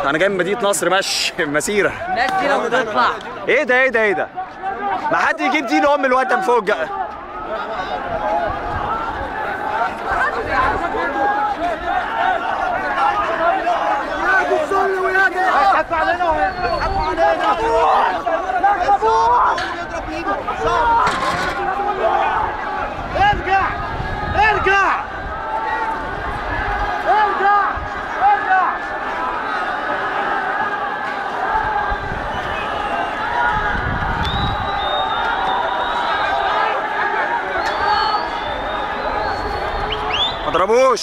انا جاي من مدينه نصر ماشي مسيره الناس دي لما تطلع ايه ده ايه ده ايه ده ما حد يجيب دين ام الواد ده من فوق بقى ارجع ارجع ارجع ارجع ما ضربوش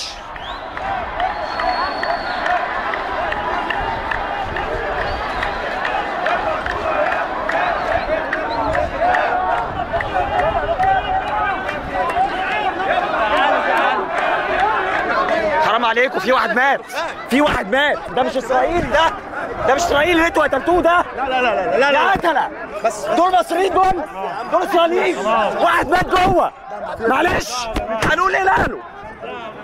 حرام عليكم في واحد مات في واحد مات ده مش اسرائيل ده ده مش اسرائيل اللي انتوا قتلتوه ده لا لا لا لا يا قتله بس دول مصريين دول دول اسرائيليين واحد مات جوه معلش هنقول ايه لاهله